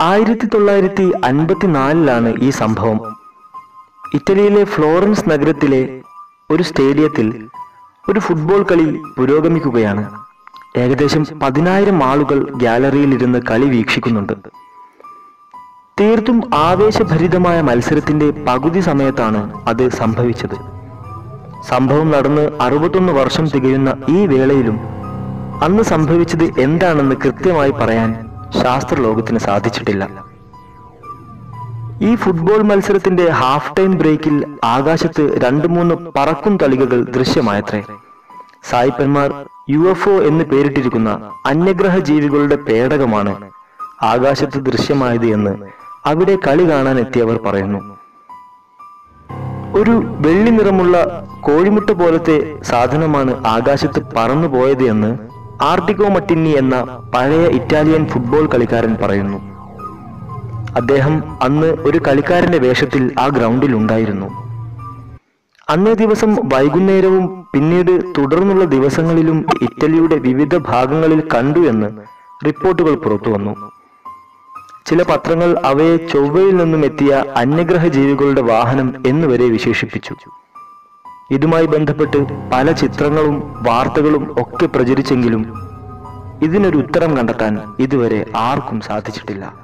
ആയിരത്തി തൊള്ളായിരത്തി അൻപത്തിനാലിലാണ് ഈ സംഭവം ഇറ്റലിയിലെ ഫ്ലോറൻസ് നഗരത്തിലെ ഒരു സ്റ്റേഡിയത്തിൽ ഒരു ഫുട്ബോൾ കളി പുരോഗമിക്കുകയാണ് ഏകദേശം പതിനായിരം ആളുകൾ ഗ്യാലറിയിൽ ഇരുന്ന് കളി വീക്ഷിക്കുന്നുണ്ട് തീർത്തും ആവേശഭരിതമായ മത്സരത്തിന്റെ പകുതി സമയത്താണ് അത് സംഭവിച്ചത് സംഭവം നടന്ന് അറുപത്തൊന്ന് വർഷം തികയുന്ന ഈ വേളയിലും അന്ന് സംഭവിച്ചത് എന്താണെന്ന് കൃത്യമായി പറയാൻ ശാസ്ത്രലോകത്തിന് സാധിച്ചിട്ടില്ല ഈ ഫുട്ബോൾ മത്സരത്തിന്റെ ഹാഫ് ടൈം ബ്രേക്കിൽ ആകാശത്ത് രണ്ട് മൂന്ന് പറക്കും തളികകൾ ദൃശ്യമായത്രേ സായിപ്പന്മാർ യു എഫ് ഒ എന്ന് പേരിട്ടിരിക്കുന്ന അന്യഗ്രഹ ജീവികളുടെ പേടകമാണ് ആകാശത്ത് ദൃശ്യമായത് എന്ന് അവിടെ കളി കാണാൻ എത്തിയവർ പറയുന്നു ഒരു വെള്ളി നിറമുള്ള കോഴിമുട്ട പോലത്തെ സാധനമാണ് ആകാശത്ത് പറന്നു പോയത് എന്ന് ആർട്ടിക്കോ മട്ടിന്നി എന്ന പഴയ ഇറ്റാലിയൻ ഫുട്ബോൾ കളിക്കാരൻ പറയുന്നു അദ്ദേഹം അന്ന് ഒരു കളിക്കാരന്റെ വേഷത്തിൽ ആ ഗ്രൗണ്ടിൽ ഉണ്ടായിരുന്നു അന്നേ ദിവസം വൈകുന്നേരവും പിന്നീട് തുടർന്നുള്ള ദിവസങ്ങളിലും ഇറ്റലിയുടെ വിവിധ ഭാഗങ്ങളിൽ കണ്ടു എന്ന് റിപ്പോർട്ടുകൾ പുറത്തു വന്നു ചില പത്രങ്ങൾ അവയെ ചൊവ്വയിൽ നിന്നും എത്തിയ അന്യഗ്രഹ ജീവികളുടെ വാഹനം എന്നുവരെ വിശേഷിപ്പിച്ചു ഇതുമായി ബന്ധപ്പെട്ട് പല ചിത്രങ്ങളും വാർത്തകളും ഒക്കെ പ്രചരിച്ചെങ്കിലും ഇതിനൊരു ഉത്തരം കണ്ടെത്താൻ ഇതുവരെ ആർക്കും സാധിച്ചിട്ടില്ല